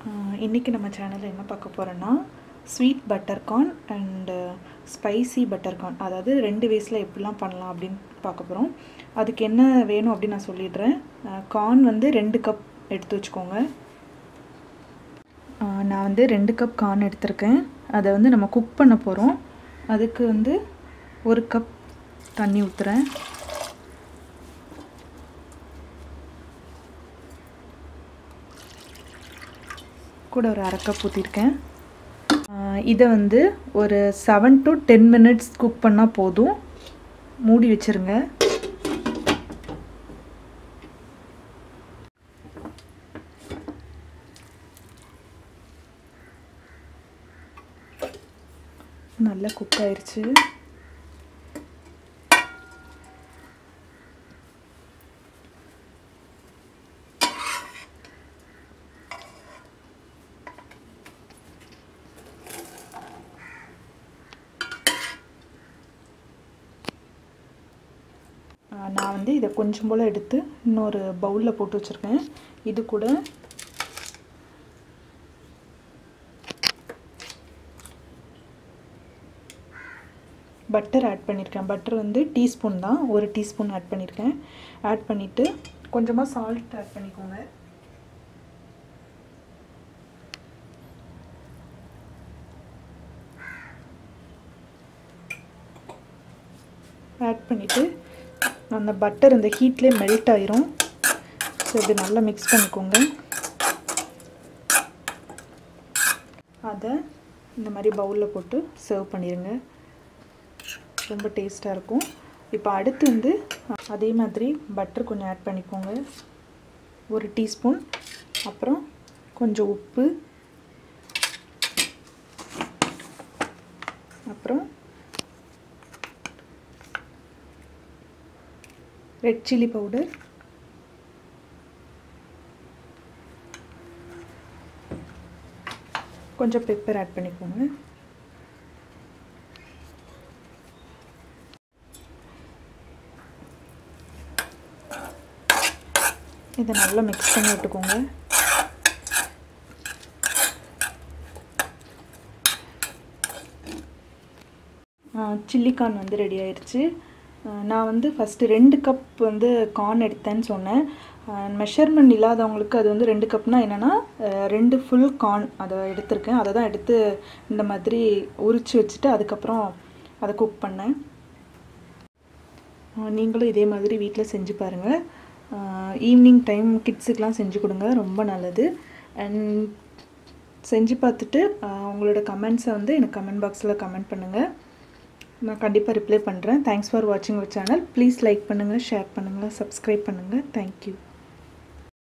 இன்றைக்கி நம்ம சேனலில் என்ன பார்க்க போகிறோன்னா sweet butter corn and spicy butter corn அதாவது ரெண்டு வேஸில் எப்படிலாம் பண்ணலாம் அப்படின்னு பார்க்க போகிறோம் அதுக்கு என்ன வேணும் அப்படின்னு நான் சொல்லிடுறேன் கார்ன் வந்து ரெண்டு கப் எடுத்து வச்சுக்கோங்க நான் வந்து ரெண்டு கப் கார்ன் எடுத்திருக்கேன் அதை வந்து நம்ம குக் பண்ண போகிறோம் அதுக்கு வந்து ஒரு கப் தண்ணி ஊற்றுறேன் கூட ஒரு அரை கப் ஊற்றிருக்கேன் இதை வந்து ஒரு seven to ten minutes cook பண்ணால் போதும் மூடி வச்சுருங்க நல்லா குக் ஆயிடுச்சு நான் வந்து இதை கொஞ்சம் போல் எடுத்து இன்னொரு பவுலில் போட்டு வச்சுருக்கேன் இது கூட பட்டர் ஆட் பண்ணியிருக்கேன் பட்டர் வந்து டீஸ்பூன் தான் ஒரு டீஸ்பூன் ஆட் பண்ணியிருக்கேன் ஆட் பண்ணிவிட்டு கொஞ்சமாக சால்ட் ஆட் பண்ணிக்கோங்க ஆட் பண்ணிவிட்டு அந்த பட்டர் இந்த ஹீட்லேயே மெல்ட் ஆயிரும் ஸோ இப்படி நல்லா மிக்ஸ் பண்ணிக்கோங்க அதை இந்த மாதிரி பவுலில் போட்டு சர்வ் பண்ணிடுங்க ரொம்ப டேஸ்ட்டாக இருக்கும் இப்போ அடுத்து வந்து அதே மாதிரி பட்டர் கொஞ்சம் ஆட் பண்ணிக்கோங்க ஒரு டீஸ்பூன் அப்புறம் கொஞ்சம் உப்பு அப்புறம் ரெட் சில்லி பவுடர் கொஞ்சம் பெப்பர் ஆட் பண்ணிக்கோங்க இதை நல்லா மிக்ஸ் பண்ணி விட்டுக்கோங்க சில்லி கார்ன் வந்து ரெடி ஆயிடுச்சு நான் வந்து ஃபஸ்ட்டு ரெண்டு கப் வந்து கார்ன் எடுத்தேன்னு சொன்னேன் மெஷர்மெண்ட் இல்லாதவங்களுக்கு அது வந்து ரெண்டு கப்னால் என்னென்னா ரெண்டு ஃபுல் கார்ன் அதை எடுத்திருக்கேன் அதை தான் எடுத்து இந்த மாதிரி உரித்து வச்சுட்டு அதுக்கப்புறம் அதை குக் பண்ணேன் நீங்களும் இதே மாதிரி வீட்டில் செஞ்சு பாருங்கள் ஈவினிங் டைம் கிட்ஸுக்கெலாம் செஞ்சு கொடுங்க ரொம்ப நல்லது அண்ட் செஞ்சு பார்த்துட்டு உங்களோட கமெண்ட்ஸை வந்து எனக்கு கமெண்ட் பாக்ஸில் கமெண்ட் பண்ணுங்கள் நான் கண்டிப்பாக ரிப்ளை பண்ணுறேன் தேங்க்ஸ் ஃபார் வாட்சிங் அவர் சேனல் ப்ளீஸ் லைக் பண்ணுங்கள் ஷேர் பண்ணுங்கள் சப்ஸ்கிரைப் பண்ணுங்கள் தேங்க்யூ